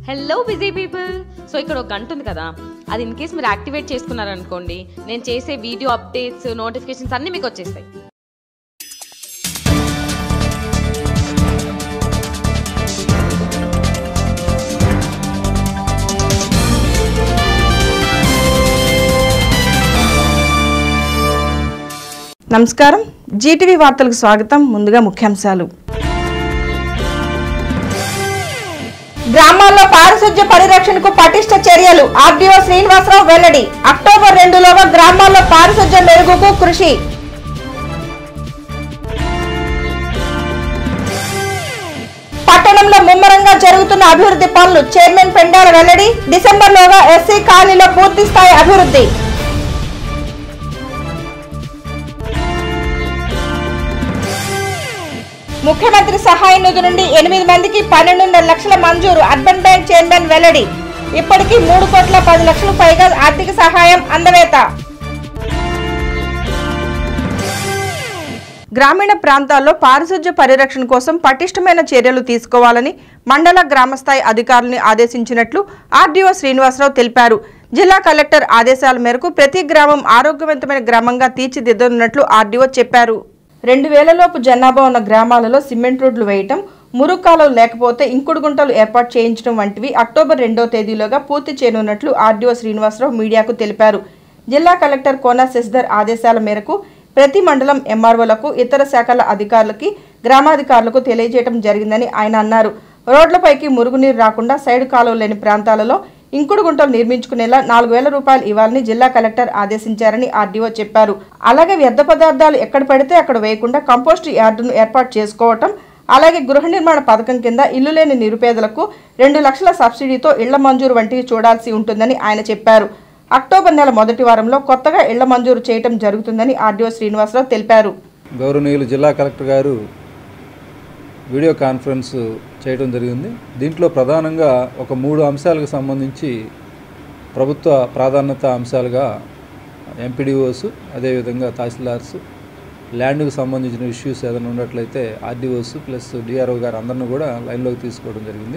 hello busy people so ఇక్కడ ఒక గంట ఉంది కదా అది ఇన్ కేస్ మీరు యాక్టివేట్ చేసుకున్నారనుకోండి నేను చేసే వీడియో అప్డేట్స్ నోటిఫికేషన్స్ అన్నీ మీకు వచ్చేస్తాయి నమస్కారం జీటీవీ వార్తలకు స్వాగతం ముందుగా ముఖ్యాంశాలు గ్రామాల్లో పారిశుధ్య పరిరక్షణకు పటిష్ట చర్యలు ఆర్డీఓ శ్రీనివాసరావు వెల్లడి అక్టోబర్ రెండులోగా గ్రామాల్లో పారిశుధ్య మెరుగుకు కృషి పట్టణంలో ముమ్మరంగా జరుగుతున్న అభివృద్ధి పనులు చైర్మన్ పెండాల వెల్లడి డిసెంబర్లోగా ఎస్సీ కాలనీలో పూర్తి స్థాయి అభివృద్ధి ముఖ్యమంత్రి సహాయ నిధి నుండి ఎనిమిది మందికి పన్నెండున్నర లక్షల మంజూరు అర్బన్ బ్యాంక్ చైర్మన్ వెల్లడి ఇప్పటికీ మూడు కోట్ల పది లక్షలకు పైగా ఆర్థిక సహాయం అందవేత గ్రామీణ ప్రాంతాల్లో పారిశుధ్య పరిరక్షణ కోసం పటిష్టమైన చర్యలు తీసుకోవాలని మండల గ్రామస్థాయి అధికారులను ఆదేశించినట్లు ఆర్డీఓ శ్రీనివాసరావు తెలిపారు జిల్లా కలెక్టర్ ఆదేశాల మేరకు ప్రతి గ్రామం ఆరోగ్యవంతమైన గ్రామంగా తీర్చిదిద్దనున్నట్లు ఆర్డీఓ చెప్పారు రెండు వేలలోపు జనాభా ఉన్న గ్రామాలలో సిమెంట్ రోడ్లు వేయటం మురుక్కాలు లేకపోతే ఇంకుడు గుంటలు ఏర్పాటు చేయించడం వంటివి అక్టోబర్ రెండో తేదీలోగా పూర్తి చేయనున్నట్లు ఆర్డీఓ శ్రీనివాసరావు మీడియాకు తెలిపారు జిల్లా కలెక్టర్ కోన శశిధర్ ఆదేశాల మేరకు ప్రతి మండలం ఎంఆర్ఓలకు ఇతర శాఖల అధికారులకి గ్రామాధికారులకు తెలియజేయడం జరిగిందని ఆయన అన్నారు రోడ్లపైకి మురుగునీరు రాకుండా సైడ్ కాలువ లేని ప్రాంతాలలో ఇంకుడు గుంటలు నిర్మించుకునేలా నాలుగు వేల రూపాయలు ఇవ్వాలని జిల్లా కలెక్టర్ ఆదేశించారని ఆర్డీఓ చెప్పారు అలాగే వ్యర్థ పదార్థాలు ఎక్కడ పడితే అక్కడ వేయకుండా కంపోస్ట్ యార్డును ఏర్పాటు చేసుకోవటం అలాగే గృహ నిర్మాణ పథకం కింద ఇల్లు లేని నిరుపేదలకు రెండు లక్షల సబ్సిడీతో ఇళ్ల మంజూరు వంటివి చూడాల్సి ఉంటుందని ఆయన చెప్పారు అక్టోబర్ నెల మొదటి వారంలో కొత్తగా ఇళ్ల మంజూరు చేయటం జరుగుతుందని ఆర్డీఓ శ్రీనివాసరావు తెలిపారు గౌరవనీయులు జిల్లా కలెక్టర్ గారు వీడియో కాన్ఫరెన్స్ చేయడం జరిగింది దీంట్లో ప్రధానంగా ఒక మూడు అంశాలకు సంబంధించి ప్రభుత్వ ప్రాధాన్యత అంశాలుగా ఎంపీడీఓస్ అదేవిధంగా తహసీల్దార్స్ ల్యాండ్కు సంబంధించిన ఇష్యూస్ ఏదైనా ఉన్నట్లయితే ఆర్డీఓస్ ప్లస్ డిఆర్ఓ గారు అందరిని కూడా లైన్లోకి తీసుకోవడం జరిగింది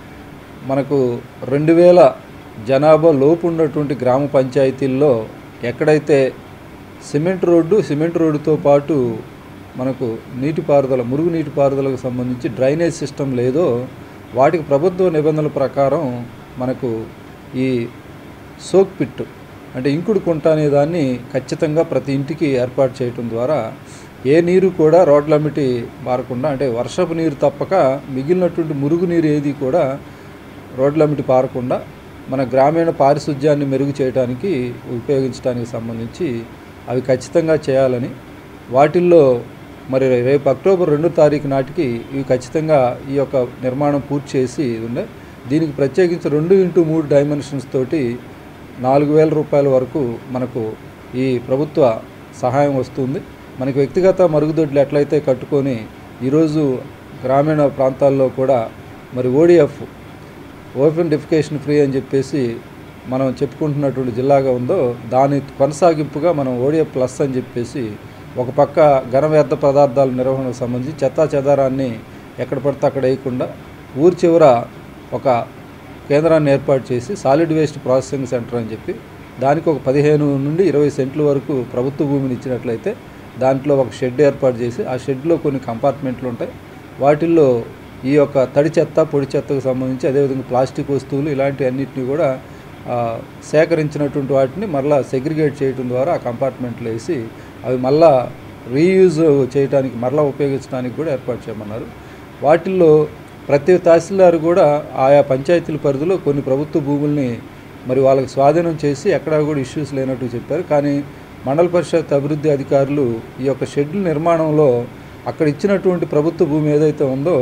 మనకు రెండు వేల జనాభా లోపు ఉన్నటువంటి గ్రామ పంచాయతీల్లో ఎక్కడైతే సిమెంట్ రోడ్డు సిమెంట్ రోడ్డుతో పాటు మనకు నీటిపారుదల మురుగు నీటిపారుదలకు సంబంధించి డ్రైనేజ్ సిస్టమ్ లేదో వాటికి ప్రభుత్వ నిబంధనల ప్రకారం మనకు ఈ సోక్ పిట్ అంటే ఇంకుడు కుంట అనే దాన్ని ఖచ్చితంగా ప్రతి ఇంటికి ఏర్పాటు చేయటం ద్వారా ఏ నీరు కూడా రోడ్లమిటి పారకుండా అంటే వర్షపు నీరు తప్పక మిగిలినటువంటి మురుగు నీరు ఏది కూడా రోడ్లమిటి పారకుండా మన గ్రామీణ పారిశుధ్యాన్ని మెరుగు చేయడానికి ఉపయోగించడానికి సంబంధించి అవి ఖచ్చితంగా చేయాలని వాటిల్లో మరి రేపు అక్టోబర్ రెండో తారీఖు నాటికి ఇవి ఖచ్చితంగా ఈ యొక్క నిర్మాణం పూర్తి చేసి ఉండే దీనికి ప్రత్యేకించి రెండు ఇంటూ మూడు డైమెన్షన్స్ తోటి నాలుగు వేల రూపాయల వరకు మనకు ఈ ప్రభుత్వ సహాయం వస్తుంది మనకి వ్యక్తిగత మరుగుదొడ్లు ఎట్లయితే కట్టుకొని ఈరోజు గ్రామీణ ప్రాంతాల్లో కూడా మరి ఓడిఎఫ్ ఓపెన్ డెఫికేషన్ ఫ్రీ అని చెప్పేసి మనం చెప్పుకుంటున్నటువంటి జిల్లాగా ఉందో దాని కొనసాగింపుగా మనం ఓడిఎఫ్ ప్లస్ అని చెప్పేసి ఒక పక్క ఘన వ్యర్థ పదార్థాల నిర్వహణకు సంబంధించి చెత్తా చెదారాన్ని ఎక్కడ పడితే అక్కడ వేయకుండా ఊరి చివర ఒక కేంద్రాన్ని ఏర్పాటు చేసి సాలిడ్ వేస్ట్ ప్రాసెసింగ్ సెంటర్ అని చెప్పి దానికి ఒక పదిహేను నుండి ఇరవై సెంట్ల వరకు ప్రభుత్వ భూమిని ఇచ్చినట్లయితే దాంట్లో ఒక షెడ్ ఏర్పాటు చేసి ఆ షెడ్లో కొన్ని కంపార్ట్మెంట్లు ఉంటాయి వాటిల్లో ఈ యొక్క తడి చెత్త పొడి చెత్తకు సంబంధించి అదేవిధంగా ప్లాస్టిక్ వస్తువులు ఇలాంటి అన్నిటిని కూడా ఆ, సేకరించినటువంటి వాటిని మరలా సెగ్రిగేట్ చేయడం ద్వారా ఆ కంపార్ట్మెంట్లో వేసి అవి మళ్ళా రీయూజ్ చేయడానికి మరలా ఉపయోగించడానికి కూడా ఏర్పాటు చేయమన్నారు వాటిల్లో ప్రతి తహసీల్దారు కూడా ఆయా పంచాయతీల పరిధిలో కొన్ని ప్రభుత్వ భూముల్ని మరి వాళ్ళకి స్వాధీనం చేసి ఎక్కడా కూడా ఇష్యూస్ లేనట్టు చెప్పారు కానీ మండల పరిషత్ అభివృద్ధి అధికారులు ఈ యొక్క షెడ్యూల్ నిర్మాణంలో అక్కడ ఇచ్చినటువంటి ప్రభుత్వ భూమి ఏదైతే ఉందో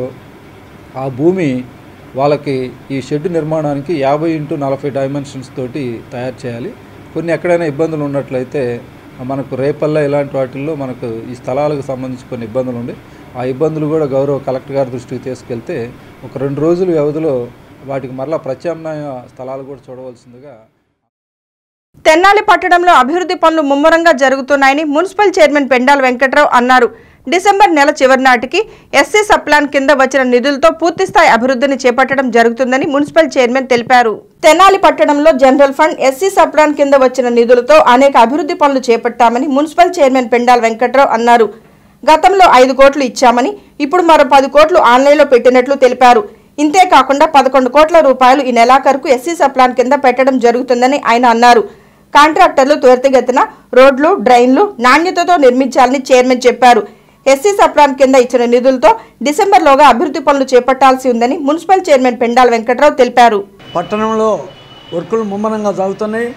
ఆ భూమి వాళ్ళకి ఈ షెడ్ నిర్మాణానికి యాభై ఇంటూ నలభై డైమెన్షన్స్ తోటి తయారు చేయాలి కొన్ని ఎక్కడైనా ఇబ్బందులు ఉన్నట్లయితే మనకు రేపల్లా ఇలాంటి వాటిల్లో మనకు ఈ స్థలాలకు సంబంధించి కొన్ని ఇబ్బందులు ఉండి ఆ ఇబ్బందులు కూడా గౌరవ కలెక్టర్ గారి దృష్టికి తీసుకెళ్తే ఒక రెండు రోజుల వ్యవధిలో వాటికి మరలా ప్రత్యామ్నాయ స్థలాలు కూడా చూడవలసిందిగా తెన్నాలి పట్టణంలో అభివృద్ధి పనులు ముమ్మరంగా జరుగుతున్నాయని మున్సిపల్ చైర్మన్ పెండాల వెంకట్రావు అన్నారు డిసెంబర్ నెల చివరి నాటికి ఎస్సీ సప్లాన్ కింద వచ్చిన నిధులతో పూర్తిస్థాయి అభివృద్ధిని చేపట్టడం జరుగుతుందని మున్సిపల్ చైర్మన్ తెలిపారు తెనాలి పట్టణంలో జనరల్ ఫండ్ ఎస్సీ సప్లాన్ కింద వచ్చిన నిధులతో అనేక అభివృద్ధి పనులు చేపట్టామని మున్సిపల్ చైర్మన్ పెండాల వెంకట్రావు అన్నారు గతంలో ఐదు కోట్లు ఇచ్చామని ఇప్పుడు మరో పది కోట్లు ఆన్లైన్లో పెట్టినట్లు తెలిపారు ఇంతే కాకుండా పదకొండు కోట్ల రూపాయలు ఈ నెలాఖరుకు ఎస్సీ సప్లాన్ కింద పెట్టడం జరుగుతుందని ఆయన అన్నారు కాంట్రాక్టర్లు త్వరితగతిన రోడ్లు డ్రైన్లు నాణ్యతతో నిర్మించాలని చైర్మన్ చెప్పారు ఎస్సీ సప్లాన్ కింద ఇచ్చిన నిధులతో డిసెంబర్లోగా అభివృద్ధి పనులు చేపట్టాల్సి ఉందని మున్సిపల్ చైర్మన్ పెండాల వెంకట్రావు తెలిపారు పట్టణంలో వర్కులు ముమ్మరంగా సాగుతున్నాయి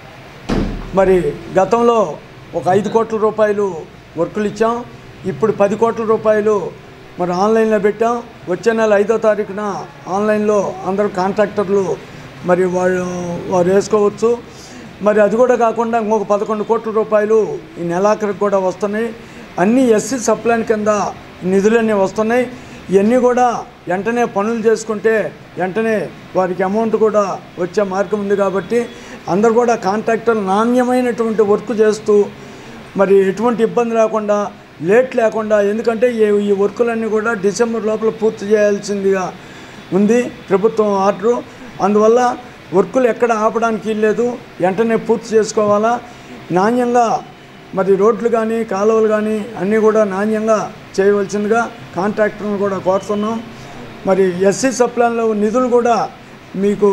మరి గతంలో ఒక ఐదు కోట్ల రూపాయలు వర్కులు ఇచ్చాం ఇప్పుడు పది కోట్ల రూపాయలు మరి ఆన్లైన్లో పెట్టాం వచ్చే నెల ఐదో తారీఖున ఆన్లైన్లో అందరూ కాంట్రాక్టర్లు మరి వాళ్ళు వారు వేసుకోవచ్చు మరి అది కూడా కాకుండా ఇంకొక పదకొండు కోట్ల రూపాయలు ఈ నెలాఖరికి కూడా వస్తున్నాయి అన్నీ ఎస్సీ సప్లైన్ కింద నిధులన్నీ వస్తున్నాయి ఇవన్నీ కూడా వెంటనే పనులు చేసుకుంటే వెంటనే వారికి అమౌంట్ కూడా వచ్చే మార్గం ఉంది కాబట్టి అందరు కూడా కాంట్రాక్టర్ నాణ్యమైనటువంటి వర్క్ చేస్తూ మరి ఎటువంటి ఇబ్బంది లేకుండా లేట్ లేకుండా ఎందుకంటే ఈ ఈ వర్కులన్నీ కూడా డిసెంబర్ లోపల పూర్తి చేయాల్సిందిగా ఉంది ప్రభుత్వం ఆర్డరు అందువల్ల వర్కులు ఎక్కడ ఆపడానికి లేదు వెంటనే పూర్తి చేసుకోవాలా నాణ్యంగా మరి రోడ్లు కానీ కాలువలు కానీ అన్నీ కూడా నాణ్యంగా చేయవలసిందిగా కాంట్రాక్టర్ను కూడా కోరుతున్నాం మరి ఎస్సీ సప్లాన్లో నిధులు కూడా మీకు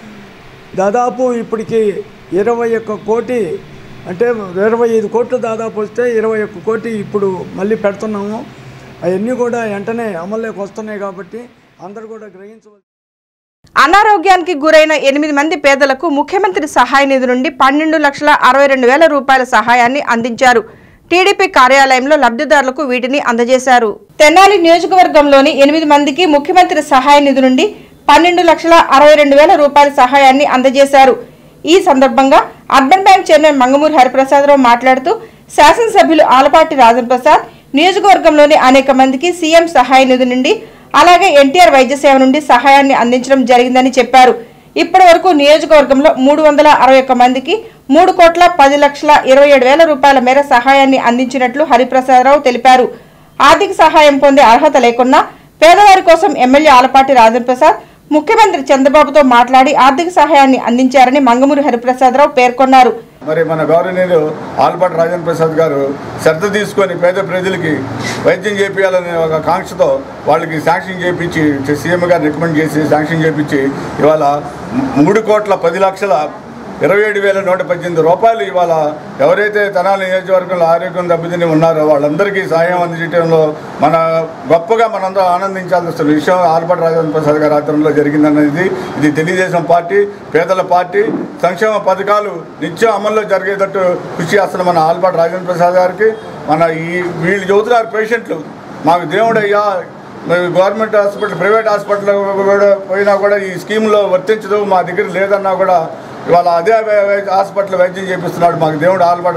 దాదాపు ఇప్పటికి ఇరవై ఒక్క కోటి అంటే ఇరవై ఐదు కోట్లు దాదాపు వస్తే ఇరవై ఒక్క కోటి ఇప్పుడు మళ్ళీ పెడుతున్నాము అవన్నీ కూడా వెంటనే అమల్లోకి వస్తున్నాయి కాబట్టి అందరూ కూడా గ్రహించవలసి అనారోగ్యానికి గురైన ఎనిమిది మంది పేదలకు ముఖ్యమంత్రి సహాయ నిధి నుండి పన్నెండు లక్షల అరవై రెండు వేల రూపాయల సహాయాన్ని అందించారు టీడీపీ కార్యాలయంలో లబ్ధిదారులకు వీటిని అందజేశారు తెనాలి నియోజకవర్గంలోని ఎనిమిది మందికి ముఖ్యమంత్రి సహాయ నిధి నుండి పన్నెండు లక్షల అరవై రెండు వేల రూపాయల సహాయాన్ని అందజేశారు ఈ సందర్భంగా urban bank chairman Mangamuri Hariprasadarao మాట్లాడుతూ శాసనసభ్యులు ఆలపాటి రాజన్ ప్రసాద్ నియోజకవర్గంలోని అనేక మందికి సీఎం సహాయ నిధి నుండి అలాగే ఎన్టీఆర్ వైద్య సేవ నుండి సహాయాన్ని అందించడం జరిగిందని చెప్పారు ఇప్పటి వరకు నియోజకవర్గంలో మూడు వందల అరవై ఒక్క మందికి మూడు కోట్ల పది లక్షల ఇరవై ఏడు వేల రూపాయల మేర సహాయాన్ని అందించినట్లు హరిప్రసాదరావు తెలిపారు ఆర్థిక సహాయం పొందే అర్హత లేకున్నా పేదవారి కోసం ఎమ్మెల్యే ఆలపాటి రాజన్ ప్రసాద్ ముఖ్యమంత్రి చంద్రబాబుతో మాట్లాడి ఆర్థిక సహాయాన్ని అందించారని మంగమూరి హరిప్రసాదరావు పేర్కొన్నారు మరి మన గౌరవనీయులు ఆల్పాటి రాజేంద్ర ప్రసాద్ గారు శ్రద్ధ తీసుకొని పేద ప్రజలకి వైద్యం చేపించాలనే ఒక కాంక్షతో వాళ్ళకి శాంక్షన్ చేయించి సీఎం గారు రికమెండ్ చేసి శాంక్షన్ చేయించి ఇవాళ మూడు కోట్ల పది లక్షల ఇరవై ఏడు వేల నూట పద్దెనిమిది రూపాయలు ఇవాళ ఎవరైతే తెనాలి నియోజకవర్గంలో ఆరోగ్యం దెబ్బతిని ఉన్నారో వాళ్ళందరికీ సాయం అందించడంలో మన గొప్పగా మనందరం ఆనందించాల్సిన విషయం ఆల్పాటి రాజేంద్ర ప్రసాద్ గారి ఆధ్వర్యంలో జరిగిందనేది ఇది తెలుగుదేశం పార్టీ పేదల పార్టీ సంక్షేమ పథకాలు నిత్యం అమల్లో జరిగేటట్టు కృషి చేస్తున్న మన ఆల్పాటి రాజేంద్ర ప్రసాద్ గారికి మన ఈ వీళ్ళు చెబుతున్నారు పేషెంట్లు మాకు దేవుడు అయ్యా మేము గవర్నమెంట్ హాస్పిటల్ ప్రైవేట్ హాస్పిటల్ కూడా పోయినా కూడా ఈ స్కీమ్లో వర్తించదు మా దగ్గర లేదన్నా కూడా ఇవాళ అదే వై- వై- హాస్పిటల్ వైద్యం చేపిస్తున్నాడు మాకు దేవుడు ఆల్పాటి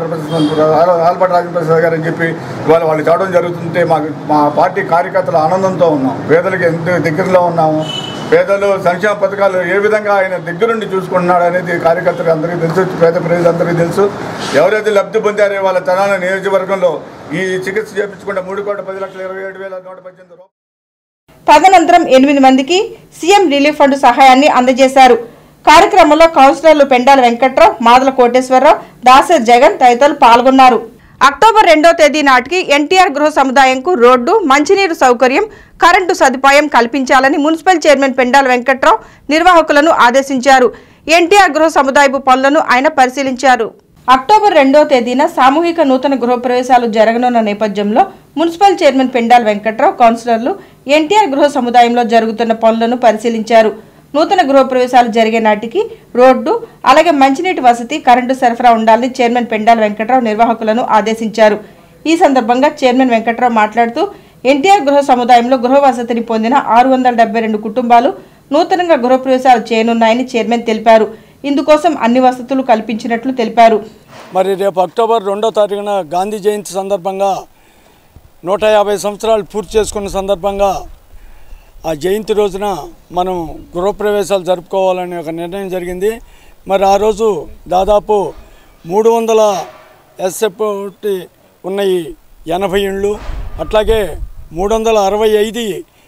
ఆల్పాటి రాజప్రసాద్ గారు అని చెప్పి ఇవాళ వాళ్ళు చదవడం జరుగుతుంటే మాకు మా పార్టీ కార్యకర్తలు ఆనందంతో ఉన్నాం పేదలకు ఎంత దగ్గరలో ఉన్నాము పేదలు సంక్షేమ పథకాలు ఏ విధంగా ఆయన దగ్గరుండి చూసుకుంటున్నాడు అనేది కార్యకర్తలకు అందరికీ తెలుసు పేద ప్రజలందరికీ తెలుసు ఎవరైతే లబ్ధి పొందారో వాళ్ళ తెలంగాణ నియోజకవర్గంలో ఈ చికిత్స చేయించుకుంటే మూడు కోట్ల పది లక్షల ఇరవై ఏడు వేల నూట పద్దెనిమిది రూపాయలు తదనంతరం ఎనిమిది మందికి సీఎం రిలీఫ్ ఫండ్ సహాయాన్ని అందజేశారు కార్యక్రమంలో కౌన్సిలర్లు పెండాల వెంకట్రావు మాదల కోటేశ్వరరావు దాసే జగన్ తదితరులు పాల్గొన్నారు అక్టోబర్ రెండో తేదీ నాటికి ఎన్టీఆర్ గృహ సముదాయంకు రోడ్డు మంచినీరు సౌకర్యం కరెంటు సదుపాయం కల్పించాలని మున్సిపల్ చైర్మన్ పెండాల వెంకట్రావు నిర్వాహకులను ఆదేశించారు ఎన్టీఆర్ గృహ సముదాయపు పనులను ఆయన పరిశీలించారు అక్టోబర్ రెండో తేదీన సామూహిక నూతన గృహప్రవేశాలు జరగనున్న నేపథ్యంలో మున్సిపల్ చైర్మన్ పెండాల వెంకట్రావు కౌన్సిలర్లు ఎన్టీఆర్ గృహ సముదాయంలో జరుగుతున్న పనులను పరిశీలించారు నూతన గృహప్రవేశాలు జరిగే నాటికి రోడ్డు అలాగే మంచినీటి వసతి కరెంటు సరఫరా ఉండాలని చైర్మన్ పెండాల వెంకట్రావు నిర్వాహకులను ఆదేశించారు ఈ సందర్భంగా చైర్మన్ వెంకట్రావు మాట్లాడుతూ ఎన్టీఆర్ గృహ సముదాయంలో గృహ వసతిని పొందిన ఆరు వందల డెబ్బై రెండు కుటుంబాలు నూతనంగా గృహప్రవేశాలు చేయనున్నాయని చైర్మన్ తెలిపారు ఇందుకోసం అన్ని వసతులు కల్పించినట్లు తెలిపారు మరి రేపు అక్టోబర్ రెండో తారీఖున గాంధీ జయంతి సందర్భంగా నూట యాభై సంవత్సరాలు పూర్తి చేసుకున్న సందర్భంగా ఆ జయంతి రోజున మనం గృహప్రవేశాలు జరుపుకోవాలనే ఒక నిర్ణయం జరిగింది మరి ఆ రోజు దాదాపు మూడు వందల ఎస్ఎఫ్ ఉన్నాయి ఎనభై ఇండ్లు అట్లాగే మూడు వందల అరవై ఐదు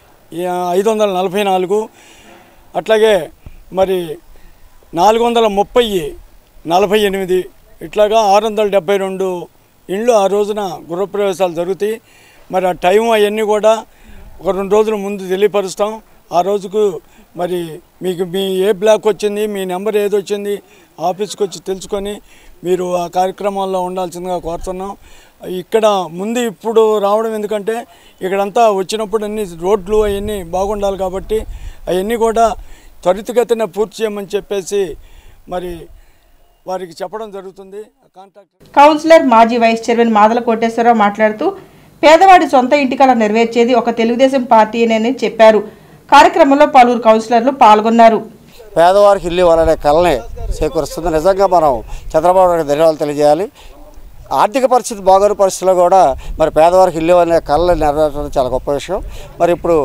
ఐదు వందల నలభై నాలుగు అట్లాగే మరి నాలుగు వందల ముప్పై నలభై ఎనిమిది ఇట్లాగా ఆరు వందల డెబ్బై రెండు ఇండ్లు ఆ రోజున గృహప్రవేశాలు జరుగుతాయి మరి ఆ టైం అవన్నీ కూడా ఒక రెండు రోజుల ముందు తెలియపరుస్తాం ఆ రోజుకు మరి మీకు మీ ఏ బ్లాక్ వచ్చింది మీ నెంబర్ ఏది వచ్చింది ఆఫీస్కి వచ్చి తెలుసుకొని మీరు ఆ కార్యక్రమాల్లో ఉండాల్సిందిగా కోరుతున్నాం ఇక్కడ ముందు ఇప్పుడు రావడం ఎందుకంటే ఇక్కడంతా వచ్చినప్పుడు అన్ని రోడ్లు అవన్నీ బాగుండాలి కాబట్టి అవన్నీ కూడా త్వరితగతిన పూర్తి చేయమని చెప్పేసి మరి వారికి చెప్పడం జరుగుతుంది కాంట్రాక్టర్ కౌన్సిలర్ మాజీ వైస్ చైర్మన్ మాదల కోటేశ్వరరావు మాట్లాడుతూ పేదవాడి సొంత ఇంటికల నెరవేర్చేది ఒక తెలుగుదేశం పార్టీనేనని చెప్పారు కార్యక్రమంలో పలువురు కౌన్సిలర్లు పాల్గొన్నారు పేదవారికి ఇల్లు ఇవ్వాలనే కళని చేకూరుస్తుంది నిజంగా మనం చంద్రబాబు నాయుడు ధన్యవాదాలు తెలియజేయాలి ఆర్థిక పరిస్థితి బాగోని పరిస్థితిలో కూడా మరి పేదవారికి ఇల్లు అనే కళని నెరవేర్చడం చాలా గొప్ప విషయం మరి ఇప్పుడు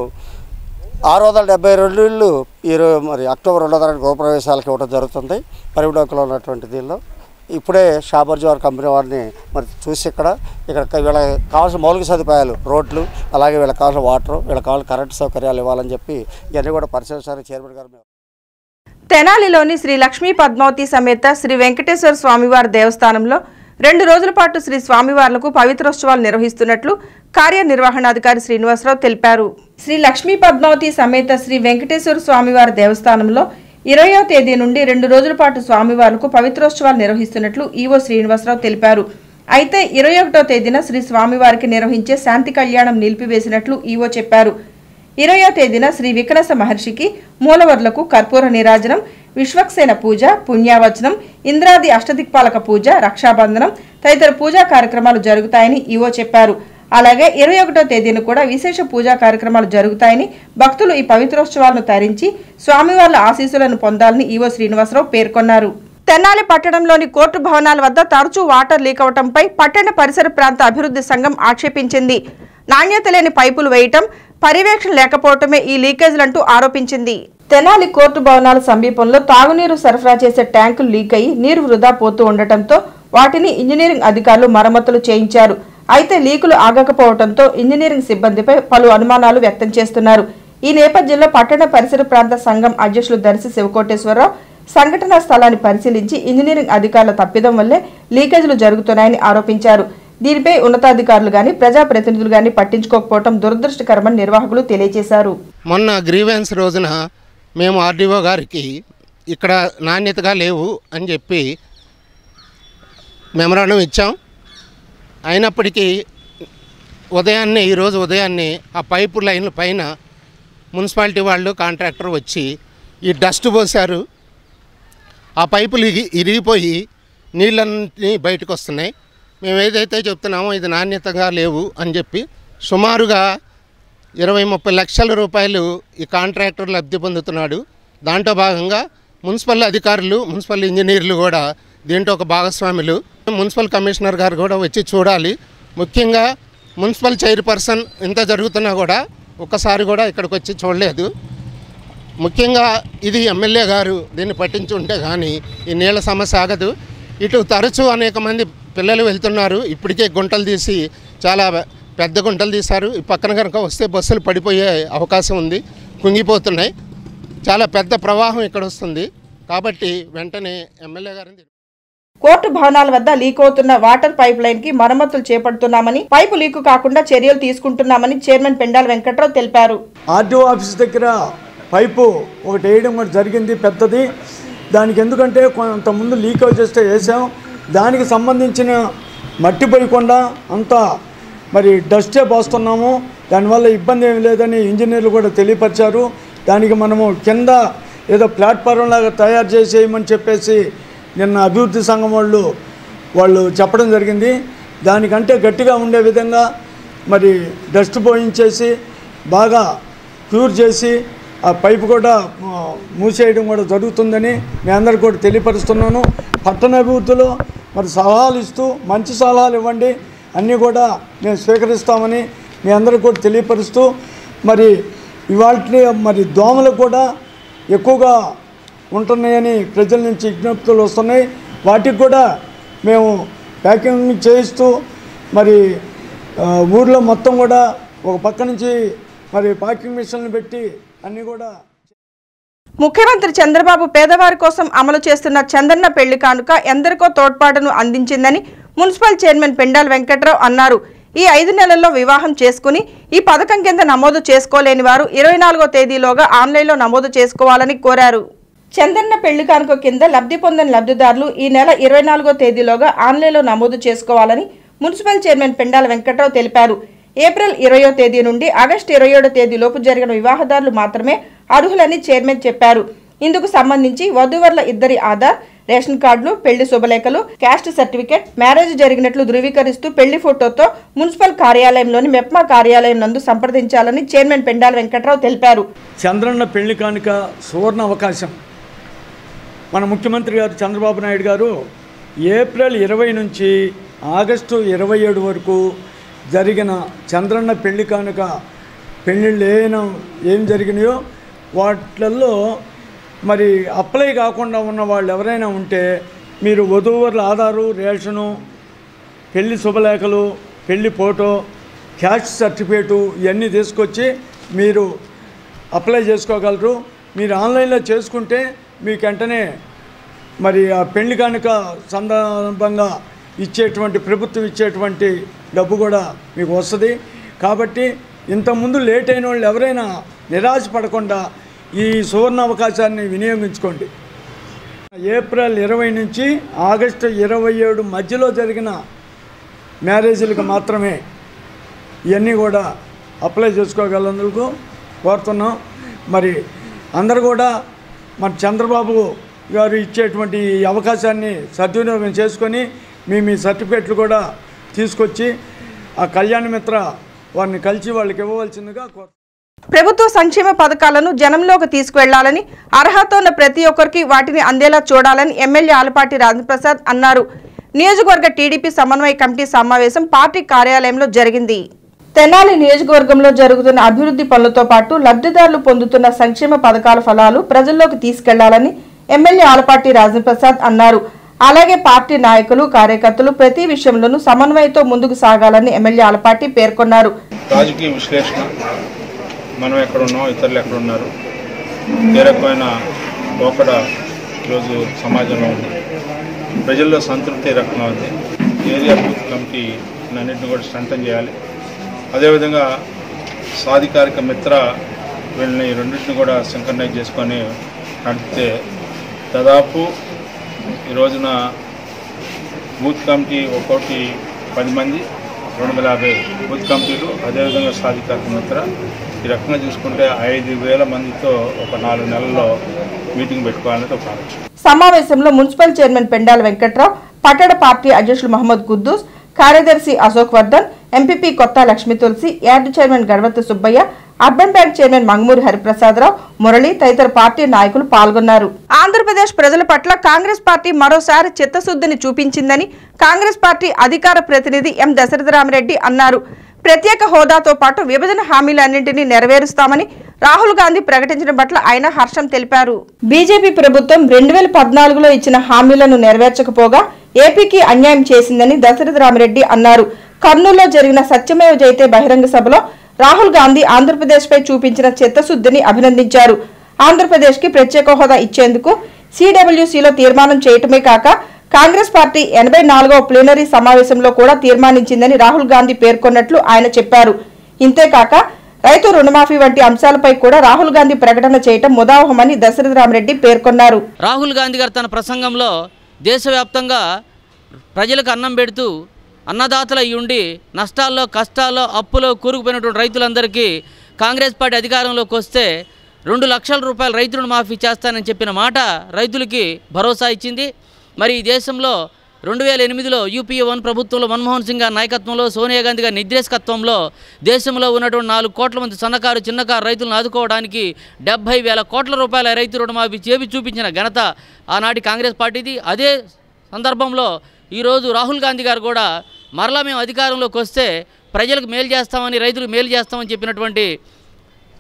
ఆరు వందల డెబ్బై రెండు ఇళ్ళు ఈరోజు మరి అక్టోబర్ రెండో తారీఖు గృహప్రవేశాలకు ఇవ్వడం జరుగుతుంది పరివిడోకలో ఉన్నటువంటి దీనిలో ఇప్పుడే షాబర్జీ వారి కంపెనీ వారిని మరి చూసి ఇక్కడ ఇక్కడ వీళ్ళకి కావాల్సిన మౌలిక సదుపాయాలు రోడ్లు అలాగే వీళ్ళకి కావాల్సిన వాటర్ వీళ్ళకి కావాల్సిన కరెంటు సౌకర్యాలు ఇవ్వాలని చెప్పి ఇవన్నీ కూడా పరిశీలించాలని చైర్మన్ గారు మేము తెనాలిలోని శ్రీ లక్ష్మీ పద్మావతి సమేత శ్రీ వెంకటేశ్వర స్వామివారి దేవస్థానంలో రెండు రోజుల పాటు శ్రీ స్వామివార్లకు పవిత్రోత్సవాలు నిర్వహిస్తున్నట్లు కార్యనిర్వహణాధికారి శ్రీనివాసరావు తెలిపారు శ్రీ లక్ష్మీ పద్మావతి సమేత శ్రీ వెంకటేశ్వర స్వామివారి దేవస్థానంలో ఇరవయో తేదీ నుండి రెండు రోజుల పాటు స్వామివార్లకు పవిత్రోత్సవాలు నిర్వహిస్తున్నట్లు ఈవో శ్రీనివాసరావు తెలిపారు అయితే ఇరవై ఒకటో తేదీన శ్రీ స్వామివారికి నిర్వహించే శాంతి కళ్యాణం నిలిపివేసినట్లు ఈవో చెప్పారు ఇరవయో తేదీన శ్రీ వికనస మహర్షికి మూలవర్లకు కర్పూర నీరాజనం విశ్వక్సేన పూజ పుణ్యావచనం ఇంద్రాది అష్టదిక్పాలక పూజ రక్షాబంధనం తదితర పూజా కార్యక్రమాలు జరుగుతాయని ఈవో చెప్పారు అలాగే ఇరవై ఒకటో తేదీన కూడా విశేష పూజా కార్యక్రమాలు జరుగుతాయని భక్తులు ఈ పవిత్రోత్సవాలను తరించి స్వామివార్ల ఆశీస్సులను పొందాలని ఈవో శ్రీనివాసరావు పేర్కొన్నారు తెనాలి పట్టణంలోని కోర్టు భవనాల వద్ద తరచూ వాటర్ లీక్ అవటంపై పట్టణ పరిసర ప్రాంత అభివృద్ధి సంఘం ఆక్షేపించింది నాణ్యత లేని పైపులు వేయటం పర్యవేక్షణ లేకపోవటమే ఈ లీకేజ్లంటూ ఆరోపించింది తెనాలి కోర్టు భవనాల సమీపంలో తాగునీరు సరఫరా చేసే ట్యాంకులు లీక్ అయి నీరు వృధా పోతూ ఉండటంతో వాటిని ఇంజనీరింగ్ అధికారులు మరమ్మతులు చేయించారు అయితే లీకులు ఆగకపోవడంతో ఇంజనీరింగ్ సిబ్బందిపై పలు అనుమానాలు వ్యక్తం చేస్తున్నారు ఈ నేపథ్యంలో పట్టణ పరిసర ప్రాంత సంఘం అధ్యక్షులు దర్శి శివకోటేశ్వరరావు సంఘటనా స్థలాన్ని పరిశీలించి ఇంజనీరింగ్ అధికారుల తప్పిదం వల్లే లీకేజీలు జరుగుతున్నాయని ఆరోపించారు దీనిపై ఉన్నతాధికారులు గాని ప్రజాప్రతినిధులు గాని పట్టించుకోకపోవడం దురదృష్టకరమని నిర్వాహకులు తెలియజేశారు మొన్న గ్రీవెన్స్ రోజున మేము ఆర్డీఓ గారికి ఇక్కడ నాణ్యతగా లేవు అని చెప్పి మెమరాండం ఇచ్చాం అయినప్పటికీ ఉదయాన్నే ఈరోజు ఉదయాన్నే ఆ పైపు లైన్ల పైన మున్సిపాలిటీ వాళ్ళు కాంట్రాక్టర్ వచ్చి ఈ డస్ట్ పోశారు ఆ పైపులు ఇగి ఇరిగిపోయి నీళ్ళన్నీ బయటకు వస్తున్నాయి మేము ఏదైతే చెప్తున్నామో ఇది నాణ్యతగా లేవు అని చెప్పి సుమారుగా ఇరవై ముప్పై లక్షల రూపాయలు ఈ కాంట్రాక్టర్ లబ్ధి పొందుతున్నాడు దాంట్లో భాగంగా మున్సిపల్ అధికారులు మున్సిపల్ ఇంజనీర్లు కూడా దీంట్లో ఒక భాగస్వాములు మున్సిపల్ కమిషనర్ గారు కూడా వచ్చి చూడాలి ముఖ్యంగా మున్సిపల్ చైర్పర్సన్ ఇంత జరుగుతున్నా కూడా ఒక్కసారి కూడా ఇక్కడికి వచ్చి చూడలేదు ముఖ్యంగా ఇది ఎమ్మెల్యే గారు దీన్ని పట్టించి ఉంటే కానీ ఈ నీళ్ళ సమస్య ఆగదు ఇటు తరచూ అనేక మంది పిల్లలు వెళ్తున్నారు ఇప్పటికే గుంటలు తీసి చాలా పెద్ద గుంటలు తీశారు ఈ పక్కన కనుక వస్తే బస్సులు పడిపోయే అవకాశం ఉంది కుంగిపోతున్నాయి చాలా పెద్ద ప్రవాహం ఇక్కడ వస్తుంది కాబట్టి వెంటనే ఎమ్మెల్యే గారిని కోర్టు భవనాల వద్ద లీక్ అవుతున్న వాటర్ పైప్ లైన్ కి మరమ్మతులు చేపడుతున్నామని పైపు లీకు కాకుండా చర్యలు తీసుకుంటున్నామని చైర్మన్ పెండాల వెంకట్రావు తెలిపారు ఆర్టీఓ ఆఫీస్ దగ్గర పైపు ఒకటి వేయడం కూడా జరిగింది పెద్దది దానికి ఎందుకంటే కొంతముందు లీక్ చేస్తే వేసాం దానికి సంబంధించిన మట్టి పోయకుండా అంతా మరి డస్టే పోస్తున్నాము దానివల్ల ఇబ్బంది ఏమి లేదని ఇంజనీర్లు కూడా తెలియపరిచారు దానికి మనము కింద ఏదో ప్లాట్ఫారం లాగా తయారు చేసేయమని చెప్పేసి నిన్న అభివృద్ధి సంఘం వాళ్ళు వాళ్ళు చెప్పడం జరిగింది దానికంటే గట్టిగా ఉండే విధంగా మరి డస్ట్ పోయించేసి బాగా క్యూర్ చేసి ఆ పైపు కూడా ఆ, మూసేయడం కూడా జరుగుతుందని మీ అందరికి కూడా తెలియపరుస్తున్నాను పట్టణ అభివృద్ధిలో మరి సలహాలు ఇస్తూ మంచి సలహాలు ఇవ్వండి అన్నీ కూడా మేము స్వీకరిస్తామని మీ అందరికి కూడా తెలియపరుస్తూ మరి ఇవాళ మరి దోమలు కూడా ఎక్కువగా ఉంటున్నాయని ప్రజల నుంచి విజ్ఞప్తులు వస్తున్నాయి వాటికి కూడా మేము ప్యాకింగ్ చేయిస్తూ మరి ఆ, ఊర్లో మొత్తం కూడా ఒక పక్క నుంచి మరి పార్కింగ్ మిషన్లు పెట్టి అన్నీ కూడా ముఖ్యమంత్రి చంద్రబాబు పేదవారి కోసం అమలు చేస్తున్న చందన్న పెళ్లి కానుక ఎందరికో తోడ్పాటును అందించిందని మున్సిపల్ చైర్మన్ పెండాల్ వెంకట్రావు అన్నారు ఈ ఐదు నెలల్లో వివాహం చేసుకుని ఈ పథకం కింద నమోదు చేసుకోలేని వారు ఇరవై నాలుగో తేదీలోగా ఆన్లైన్లో నమోదు చేసుకోవాలని కోరారు చందన్న పెళ్లి కానుక కింద లబ్ధి పొందని లబ్ధిదారులు ఈ నెల ఇరవై నాలుగో తేదీలోగా ఆన్లైన్లో నమోదు చేసుకోవాలని మున్సిపల్ చైర్మన్ పెండాల వెంకట్రావు తెలిపారు ఏప్రిల్ ఇరవయో తేదీ నుండి ఆగస్టు ఇరవై ఏడో తేదీలోపు జరిగిన వివాహదారులు మాత్రమే అర్హులని చైర్మన్ చెప్పారు ఇందుకు సంబంధించి వధూవరుల ఇద్దరి ఆధార్ రేషన్ కార్డులు పెళ్లి శుభలేఖలు క్యాస్ట్ సర్టిఫికేట్ మ్యారేజ్ జరిగినట్లు ధృవీకరిస్తూ పెళ్లి ఫోటోతో మున్సిపల్ కార్యాలయంలోని మెప్మా కార్యాలయం నందు సంప్రదించాలని చైర్మన్ పెండాల వెంకట్రావు తెలిపారు చంద్రన్న పెళ్లి కానుక సువర్ణ అవకాశం మన ముఖ్యమంత్రి గారు చంద్రబాబు నాయుడు గారు ఏప్రిల్ ఇరవై నుంచి ఆగస్టు ఇరవై ఏడు వరకు జరిగిన చంద్రన్న పెళ్లి కానుక పెళ్ళిళ్ళు ఏమైనా ఏం జరిగినాయో వాటిల్లో మరి అప్లై కాకుండా ఉన్న వాళ్ళు ఎవరైనా ఉంటే మీరు వధూవరుల ఆధారు రేషను పెళ్లి శుభలేఖలు పెళ్లి ఫోటో క్యాష్ సర్టిఫికేటు ఇవన్నీ తీసుకొచ్చి మీరు అప్లై చేసుకోగలరు మీరు ఆన్లైన్లో చేసుకుంటే మీకు వెంటనే మరి ఆ పెళ్లి కానుక సందర్భంగా ఇచ్చేటువంటి ప్రభుత్వం ఇచ్చేటువంటి డబ్బు కూడా మీకు వస్తుంది కాబట్టి ఇంతకుముందు లేట్ అయిన వాళ్ళు ఎవరైనా నిరాశపడకుండా ఈ సువర్ణ అవకాశాన్ని వినియోగించుకోండి ఏప్రిల్ ఇరవై నుంచి ఆగస్టు ఇరవై ఏడు మధ్యలో జరిగిన మ్యారేజీలకు మాత్రమే ఇవన్నీ కూడా అప్లై చేసుకోగలందుకు కోరుతున్నాం మరి అందరు కూడా మన చంద్రబాబు గారు ఇచ్చేటువంటి ఈ అవకాశాన్ని సద్వినియోగం చేసుకొని మీ మీ సర్టిఫికెట్లు కూడా తీసుకొచ్చి ఆ కళ్యాణ మిత్ర వారిని కలిసి వాళ్ళకి ఇవ్వవలసిందిగా కోరు ప్రభుత్వ సంక్షేమ పథకాలను జనంలోకి తీసుకువెళ్లాలని అర్హత ఉన్న ప్రతి ఒక్కరికి వాటిని అందేలా చూడాలని ఎమ్మెల్యే ఆలపాటి రాజప్రసాద్ అన్నారు నియోజకవర్గ టీడీపీ సమన్వయ కమిటీ సమావేశం పార్టీ కార్యాలయంలో జరిగింది తెనాలి నియోజకవర్గంలో జరుగుతున్న అభివృద్ధి పనులతో పాటు లబ్ధిదారులు పొందుతున్న సంక్షేమ పథకాల ఫలాలు ప్రజల్లోకి తీసుకెళ్లాలని ఎమ్మెల్యే ఆలపాటి రాజప్రసాద్ అన్నారు అలాగే పార్టీ నాయకులు కార్యకర్తలు ప్రతి విషయంలోనూ సమన్వయంతో ముందుకు సాగాలని ఎమ్మెల్యే ఆలపాటి పేర్కొన్నారు రాజకీయ విశ్లేషణ మనం ఎక్కడున్నాం ఇతరులు ఎక్కడున్నారు ఏ రకమైన పోకడ ఈరోజు సమాజంలో ఉంది ప్రజల్లో సంతృప్తి ఏ రకంగా ఉంది ఏరియా బూత్ కమిటీ అన్నింటిని కూడా స్ట్రెంథన్ చేయాలి అదేవిధంగా సాధికారిక మిత్ర వీళ్ళని ఈ రెండింటిని కూడా సింక్రనైజ్ చేసుకొని నడిపితే దాదాపు ఈ రోజున బూత్ కమిటీ ఒక్కోటి పది మంది రెండు వందల యాభై బూత్ కమిటీలు అదేవిధంగా సాధికారిక మిత్ర ఈ రకంగా చూసుకుంటే ఐదు వేల మందితో ఒక నాలుగు నెలల్లో మీటింగ్ పెట్టుకోవాలనేది ఒక ఆలోచన సమావేశంలో మున్సిపల్ చైర్మన్ పెండాల వెంకట్రావు పట్టణ పార్టీ అధ్యక్షులు మహమ్మద్ కుద్దూస్ కార్యదర్శి Ashok Vardhan MPP Kotha Lakshmi Tulasi yard chairman Ganapathi Subbaiah urban bank chairman Mangamuri Hariprasadarao Murali తదితర పార్టీ నాయకులు పాల్గొన్నారు ఆంధ్రప్రదేశ్ ప్రజల పట్ల కాంగ్రెస్ పార్టీ మరోసారి చిత్తశుద్ధిని చూపించిందని కాంగ్రెస్ పార్టీ అధికార ప్రతినిధి ఎం దశరథరామిరెడ్డి అన్నారు ప్రత్యేక హోదాతో పాటు విభజన హామీలన్నింటినీ నెరవేరుస్తామని రాహుల్ గాంధీ ప్రకటించడం పట్ల ఆయన హర్షం తెలిపారు బీజేపీ ప్రభుత్వం రెండు వేల పద్నాలుగులో ఇచ్చిన హామీలను నెరవేర్చకపోగా ఏపీకి అన్యాయం చేసిందని దశరథ రామిరెడ్డి అన్నారు కర్నూలులో జరిగిన సత్యమేవ జైతే బహిరంగ సభలో రాహుల్ గాంధీ ఆంధ్రప్రదేశ్పై చూపించిన చిత్తశుద్ధిని అభినందించారు ఆంధ్రప్రదేశ్కి ప్రత్యేక హోదా ఇచ్చేందుకు సిడబ్ల్యూసీలో తీర్మానం చేయటమే కాక కాంగ్రెస్ పార్టీ ఎనభై నాలుగవ ప్లీనరీ సమావేశంలో కూడా తీర్మానించిందని రాహుల్ గాంధీ పేర్కొన్నట్లు ఆయన చెప్పారు ఇంతేకాక రైతు రుణమాఫీ వంటి అంశాలపై కూడా రాహుల్ గాంధీ ప్రకటన చేయటం ముదావహమని దశరథ రామరెడ్డి పేర్కొన్నారు రాహుల్ గాంధీ గారు తన ప్రసంగంలో దేశవ్యాప్తంగా ప్రజలకు అన్నం పెడుతూ అన్నదాతలు అయి ఉండి నష్టాల్లో కష్టాల్లో అప్పులో కూరుకుపోయినటువంటి రైతులందరికీ కాంగ్రెస్ పార్టీ అధికారంలోకి వస్తే రెండు లక్షల రూపాయలు రైతు రుణమాఫీ చేస్తానని చెప్పిన మాట రైతులకి భరోసా ఇచ్చింది మరి ఈ దేశంలో రెండు వేల ఎనిమిదిలో యూపీఏ వన్ ప్రభుత్వంలో మన్మోహన్ సింగ్ గారి నాయకత్వంలో సోనియా గాంధీ గారి నిర్దేశకత్వంలో దేశంలో ఉన్నటువంటి నాలుగు కోట్ల మంది సన్నకారు చిన్నకారు రైతులను ఆదుకోవడానికి డెబ్బై వేల కోట్ల రూపాయల రైతు రుణమాఫీ చేపి చూపించిన ఘనత ఆనాటి కాంగ్రెస్ పార్టీది అదే సందర్భంలో ఈరోజు రాహుల్ గాంధీ గారు కూడా మరలా మేము అధికారంలోకి వస్తే ప్రజలకు మేలు చేస్తామని రైతులకు మేలు చేస్తామని చెప్పినటువంటి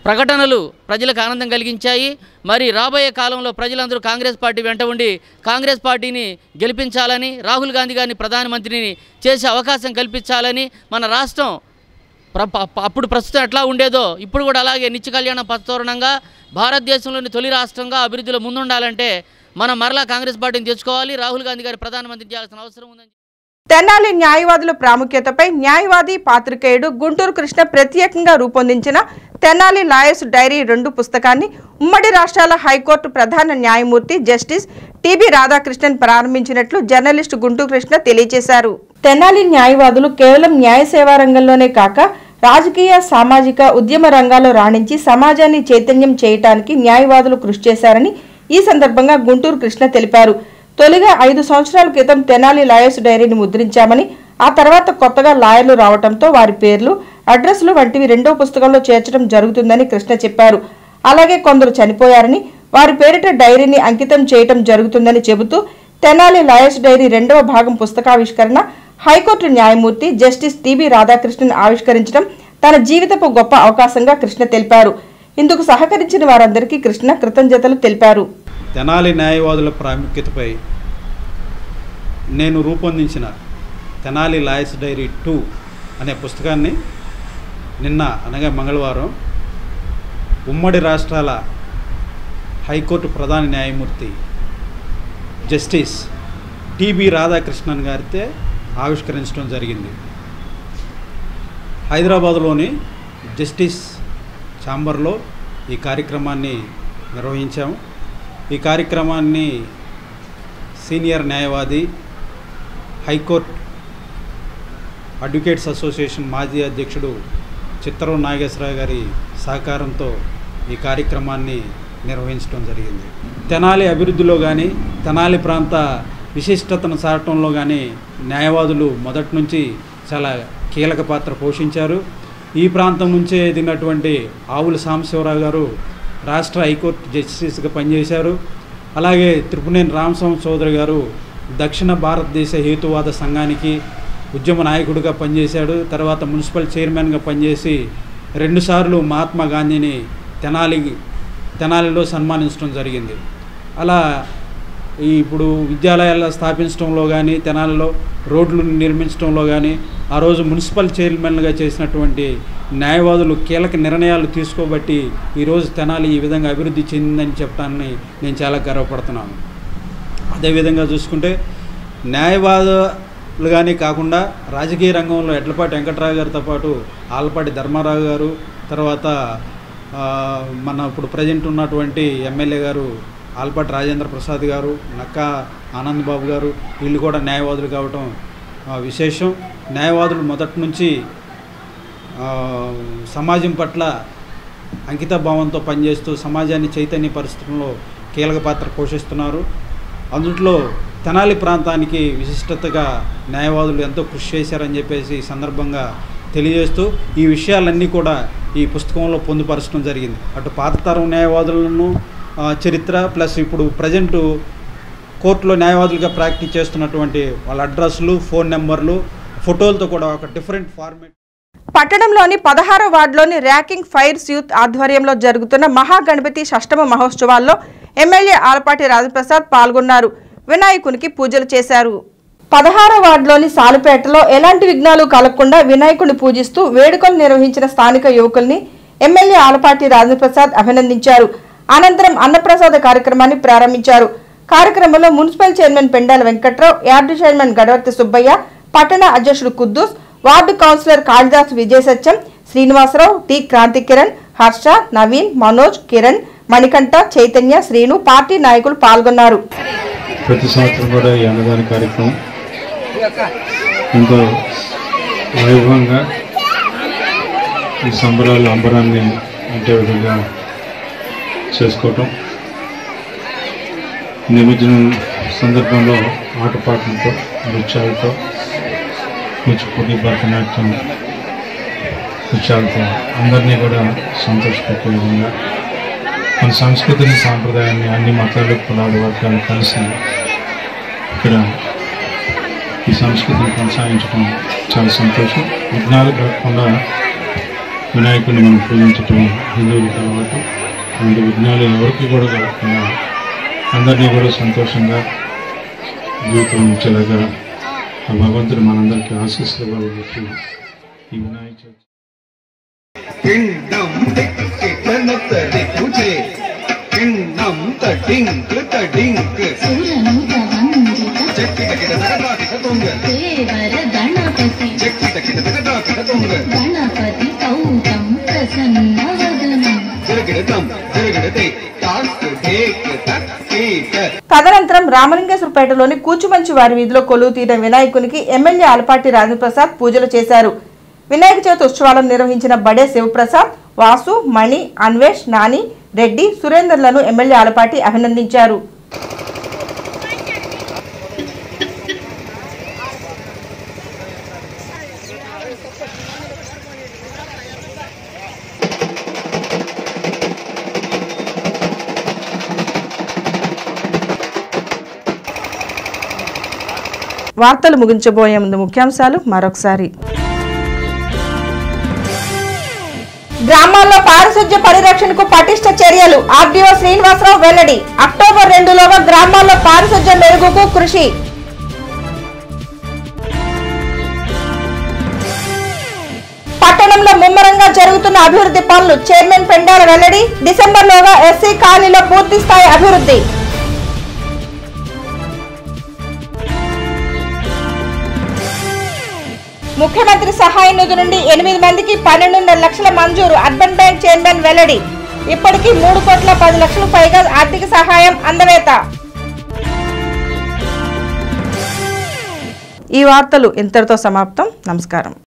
ప్రకటనలు ప్రజలకు ఆనందం కలిగించాయి మరి రాబోయే కాలంలో ప్రజలందరూ కాంగ్రెస్ పార్టీ వెంట ఉండి కాంగ్రెస్ పార్టీని గెలిపించాలని రాహుల్ గాంధీ గారిని ప్రధానమంత్రిని చేసే అవకాశం కల్పించాలని మన రాష్ట్రం ప్ర- ప- ప- అప్పుడు ప్రస్తుతం ఎట్లా ఉండేదో ఇప్పుడు కూడా అలాగే నిత్య కళ్యాణ పచ్చతోరణంగా భారతదేశంలోని తొలి రాష్ట్రంగా అభివృద్ధిలో ముందుండాలంటే మనం మరలా కాంగ్రెస్ పార్టీని తెచ్చుకోవాలి రాహుల్ గాంధీ గారి ప్రధానమంత్రి చేయాల్సిన అవసరం ఉందని తెనాలి న్యాయవాదుల ప్రాముఖ్యతపై న్యాయవాది పాత్రికేయుడు గుంటూరు కృష్ణ ప్రత్యేకంగా రూపొందించిన తెనాలి లాయర్స్ డైరీ రెండు పుస్తకాన్ని ఉమ్మడి రాష్ట్రాల హైకోర్టు ప్రధాన న్యాయమూర్తి జస్టిస్ టిబి రాధాకృష్ణన్ ప్రారంభించినట్లు జర్నలిస్టు గుంటూరు కృష్ణ తెలియజేశారు తెనాలి న్యాయవాదులు కేవలం న్యాయ సేవా రంగంలోనే కాక రాజకీయ సామాజిక ఉద్యమ రంగాల్లో రాణించి సమాజాన్ని చైతన్యం చేయటానికి న్యాయవాదులు కృషి చేశారని ఈ సందర్భంగా గుంటూరు కృష్ణ తెలిపారు తొలిగా ఐదు సంవత్సరాల క్రితం తెనాలి లాయర్స్ డైరీని ముద్రించామని ఆ తర్వాత కొత్తగా లాయర్లు రావడంతో వారి పేర్లు అడ్రస్లు వంటివి రెండో పుస్తకంలో చేర్చడం జరుగుతుందని కృష్ణ చెప్పారు అలాగే కొందరు చనిపోయారని వారి పేరిట డైరీని అంకితం చేయటం జరుగుతుందని చెబుతూ తెనాలి లాయర్స్ డైరీ రెండవ భాగం పుస్తకావిష్కరణ హైకోర్టు న్యాయమూర్తి జస్టిస్ టిబి రాధాకృష్ణన్ ఆవిష్కరించడం తన జీవితపు గొప్ప అవకాశంగా కృష్ణ తెలిపారు ఇందుకు సహకరించిన వారందరికీ కృష్ణ కృతజ్ఞతలు తెలిపారు తెనాలి న్యాయవాదుల ప్రాముఖ్యతపై నేను రూపొందించిన తెనాలి లాయర్స్ డైరీ టూ అనే పుస్తకాన్ని నిన్న అనగా మంగళవారం ఉమ్మడి రాష్ట్రాల హైకోర్టు ప్రధాన న్యాయమూర్తి జస్టిస్ టిబి రాధాకృష్ణన్ గారితో ఆవిష్కరించడం జరిగింది హైదరాబాదులోని జస్టిస్ ఛాంబర్లో ఈ కార్యక్రమాన్ని నిర్వహించాము ఈ కార్యక్రమాన్ని సీనియర్ న్యాయవాది హైకోర్టు అడ్వకేట్స్ అసోసియేషన్ మాజీ అధ్యక్షుడు చిత్తరం నాగేశ్వరరావు గారి సహకారంతో ఈ కార్యక్రమాన్ని నిర్వహించడం జరిగింది తెనాలి అభివృద్ధిలో కానీ తెనాలి ప్రాంత విశిష్టతను సాటంలో కానీ న్యాయవాదులు మొదటి నుంచి చాలా కీలక పాత్ర పోషించారు ఈ ప్రాంతం నుంచే ఎదిగినటువంటి ఆవుల సాంబశివరావు గారు రాష్ట్ర హైకోర్టు జస్టిస్గా పనిచేశారు అలాగే త్రిపునేని రామస్వామి చౌదరి గారు దక్షిణ భారతదేశ హేతువాద సంఘానికి ఉద్యమ నాయకుడిగా పనిచేశాడు తర్వాత మున్సిపల్ చైర్మన్గా పనిచేసి రెండుసార్లు మహాత్మా గాంధీని తెనాలి తెనాలిలో సన్మానించడం జరిగింది అలా ఈ ఇప్పుడు విద్యాలయాలు స్థాపించడంలో కానీ తెనాలిలో రోడ్లు నిర్మించడంలో కానీ ఆ రోజు మున్సిపల్ చైర్మన్గా చేసినటువంటి న్యాయవాదులు కీలక నిర్ణయాలు తీసుకోబట్టి ఈరోజు తెనాలి ఈ విధంగా అభివృద్ధి చెందిందని చెప్పడాన్ని నేను చాలా గర్వపడుతున్నాను అదేవిధంగా చూసుకుంటే న్యాయవాదులుగానే కాకుండా రాజకీయ రంగంలో ఎడ్లపాటి వెంకట్రావు గారితో పాటు ఆలపాటి ధర్మారావు గారు తర్వాత ఆ, మన ఇప్పుడు ప్రజెంట్ ఉన్నటువంటి ఎమ్మెల్యే గారు ఆల్పాటి రాజేంద్ర ప్రసాద్ గారు నక్కా ఆనంద్ బాబు గారు వీళ్ళు కూడా న్యాయవాదులు కావటం ఆ, విశేషం న్యాయవాదులు మొదటి నుంచి ఆ, సమాజం పట్ల అంకిత భావంతో పనిచేస్తూ సమాజాన్ని చైతన్య పరిస్థితుల్లో కీలక పాత్ర పోషిస్తున్నారు అందుట్లో తెనాలి ప్రాంతానికి విశిష్టతగా న్యాయవాదులు ఎంతో కృషి చేశారని చెప్పేసి ఈ సందర్భంగా తెలియజేస్తూ ఈ విషయాలన్నీ కూడా ఈ పుస్తకంలో పొందుపరచడం జరిగింది అటు పాత తరం న్యాయవాదులను ఆ, చరిత్ర ప్లస్ ఇప్పుడు ప్రజెంటు కోర్టులో న్యాయవాదులుగా ప్రాక్టీస్ చేస్తున్నటువంటి వాళ్ళ అడ్రస్లు ఫోన్ నెంబర్లు ఫోటోలతో కూడా ఒక డిఫరెంట్ ఫార్మేట్ పట్టణంలోని పదహారో వార్డులోని ర్యాకింగ్ ఫైర్స్ యూత్ ఆధ్వర్యంలో జరుగుతున్న మహాగణపతి షష్టమ మహోత్సవాల్లో ఎమ్మెల్యే ఆలపాటి రాజప్రసాద్ పాల్గొన్నారు వినాయకునికి పూజలు చేశారు పదహారో వార్డులోని సాలుపేటలో ఎలాంటి విఘ్నాలు కలగకుండా వినాయకుడిని పూజిస్తూ వేడుకలు నిర్వహించిన స్థానిక యువకుల్ని ఎమ్మెల్యే ఆలపాటి రాజప్రసాద్ అభినందించారు అనంతరం అన్నప్రసాద కార్యక్రమాన్ని ప్రారంభించారు కార్యక్రమంలో municipal chairman Pendala Venkatrao yard chairman Gadavarthi Subbaiah పట్టణ అధ్యక్షుడు Kuddus ward councillor Kalidas Vijayasatyam Srinivasarao T Kranthi Kiran Harsha Naveen Manoj Kiran Manikanta Chaitanya Sreenu party నాయకులు పాల్గొన్నారు ప్రతి సంవత్సరం కూడా ఈ అన్నదాన కార్యక్రమం ఎంతో వైభవంగా ఈ సంబరాలు అంబరాన్ని అంటే విధంగా చేసుకోవటం నిమజ్జనం సందర్భంలో ఆటపాటలతో నృత్యాలతో కూచిపూడి భరతనాట్యం నృత్యాలతో అందరినీ కూడా సంతోషపెట్టే విధంగా మన సంస్కృతిని సాంప్రదాయాన్ని అన్ని మతాలు కులాలు వర్గాలు కలిసి ఇక్కడ ఈ సంస్కృతిని కొనసాగించడం చాలా సంతోషం విఘ్నాలు కాకుండా వినాయకుడిని మనం పూజించటం హిందువులకు అలవాటు అలాంటి విఘ్నాలు ఎవరికి కూడా కలగకుండా అందరినీ కూడా సంతోషంగా జీవితం ఉంచేలాగా ఆ భగవంతుడు మనందరికీ ఆశీస్సులు ఇవ్వాలని చెప్పి ఈ వినాయక చవితి పిండం టిక్కిటనత దిక్కుచే పిండం తడింక్ తడింక్ చెక్కిటకిట తగదాకిట తొంగ చెక్కిటకిట తగదాకిట తొంగ గణపతి కౌతం ప్రసన్నవదనం తిరగిడతం తిరగిడతే తాక్ ఠేక్ తక్ కేక తదనంతరం రామలింగేశ్వరపేటలోని కూచుమంచి వారి వీధిలో కొలువు తీరిన వినాయకునికి ఎమ్మెల్యే ఆలపాటి రాజప్రసాద్ పూజలు చేశారు వినాయక చవితి ఉత్సవాలను నిర్వహించిన బడే శివప్రసాద్ వాసు మణి అన్వేష్ నాని రెడ్డి సురేందర్లను ఎమ్మెల్యే ఆలపాటి అభినందించారు వార్తలు ముగించబోయే ముందు ముఖ్యాంశాలు మరొకసారి గ్రామాల్లో పారిశుధ్య పరిరక్షణకు పటిష్ట చర్యలు ఆర్డీఓ శ్రీనివాసరావు వెల్లడి అక్టోబర్ రెండులోగా గ్రామాల్లో పారిశుధ్య మెరుగుకు కృషి పట్టణంలో ముమ్మరంగా జరుగుతున్న అభివృద్ధి పనులు చైర్మన్ పెండాల వెల్లడి డిసెంబర్లోగా ఎస్సీ కాలనీలో పూర్తి స్థాయి అభివృద్ధి ముఖ్యమంత్రి సహాయ నిధి నుండి ఎనిమిది మందికి పన్నెండున్నర లక్షల మంజూరు అర్బన్ బ్యాంక్ చైర్మన్ వెల్లడి ఇప్పటికీ మూడు కోట్ల పది లక్షలకు పైగా ఆర్థిక సహాయం అందవేత ఈ వార్తలు ఇంతటితో సమాప్తం నమస్కారం